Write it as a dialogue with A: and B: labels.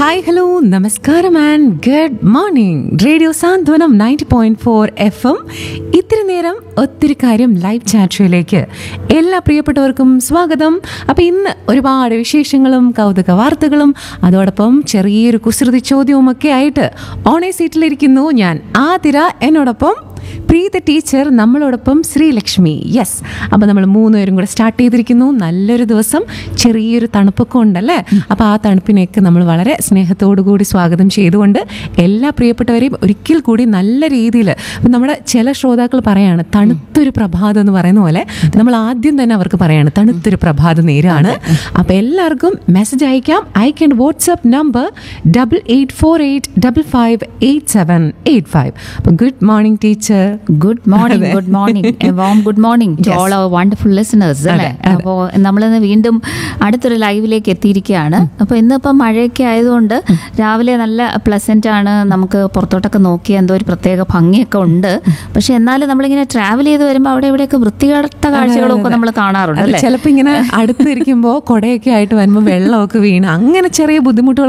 A: hi hello നമസ്കാരം and good morning radio Santhwanam ninety point four FM എം ഇത്തിരി നേരം ഒത്തിരി കാര്യം ലൈവ് ചാറ്റ് ഷോയിലേക്ക് എല്ലാ പ്രിയപ്പെട്ടവർക്കും സ്വാഗതം അപ്പോൾ ഇന്ന് ഒരുപാട് വിശേഷങ്ങളും കൗതുക വാർത്തകളും അതോടൊപ്പം ചെറിയൊരു കുസൃതി ചോദ്യവും ഒക്കെ ആയിട്ട് ഓണേ സീറ്റിലിരിക്കുന്നു ഞാൻ ആതിര എന്നോടൊപ്പം പ്രീത ടീച്ചർ നമ്മളോടൊപ്പം ശ്രീലക്ഷ്മി യെസ് അപ്പോൾ നമ്മൾ മൂന്നുപേരും കൂടെ സ്റ്റാർട്ട് ചെയ്തിരിക്കുന്നു നല്ലൊരു ദിവസം ചെറിയൊരു തണുപ്പൊക്കെ ഉണ്ടല്ലേ അപ്പോൾ ആ തണുപ്പിനെയൊക്കെ നമ്മൾ വളരെ സ്നേഹത്തോടു കൂടി സ്വാഗതം ചെയ്തുകൊണ്ട് എല്ലാ പ്രിയപ്പെട്ടവരെയും ഒരിക്കൽ കൂടി നല്ല രീതിയിൽ നമ്മുടെ ചില ശ്രോതാക്കൾ പറയാണ് തണുത്തൊരു പ്രഭാതം എന്ന് പറയുന്ന പോലെ നമ്മൾ ആദ്യം തന്നെ അവർക്ക് പറയാണ് തണുത്തൊരു പ്രഭാത നേരാണ് അപ്പോൾ എല്ലാവർക്കും മെസ്സേജ് അയക്കാം അയക്കേണ്ട WhatsApp number double eight four eight double five eight seven eight five അപ്പോൾ good morning teacher
B: good morning good morning a warm good morning to all our wonderful listeners അല്ലേ അപ്പോൾ നമ്മളിന്ന് വീണ്ടും അടുത്തൊരു ലൈവിലേക്ക് എത്തിയിരിക്കുകയാണ് അപ്പോൾ ഇന്നിപ്പോൾ മഴയൊക്കെ ആയതുകൊണ്ട് രാവിലെ നല്ല പ്ലസന്റ് ആണ് നമുക്ക് പുറത്തോട്ടൊക്കെ നോക്കിയാൽ എന്തോ ഒരു പ്രത്യേക ഭംഗിയൊക്കെ ഉണ്ട് പക്ഷെ എന്നാലും നമ്മളിങ്ങനെ ട്രാവൽ ചെയ്ത് വരുമ്പോൾ അവിടെ ഇവിടെയൊക്കെ വൃത്തികെട്ട കാഴ്ചകളൊക്കെ നമ്മൾ കാണാറുണ്ട്
A: അത്
B: അല്ലേ
A: ചിലപ്പോൾ ഇങ്ങനെ അടുത്തിരിക്കുമ്പോൾ കുടയൊക്കെ ആയിട്ട് വരുമ്പോൾ വെള്ളമൊക്കെ വീണ് അങ്ങനെ ചെറിയ ബുദ്ധിമുട്ടുകൾ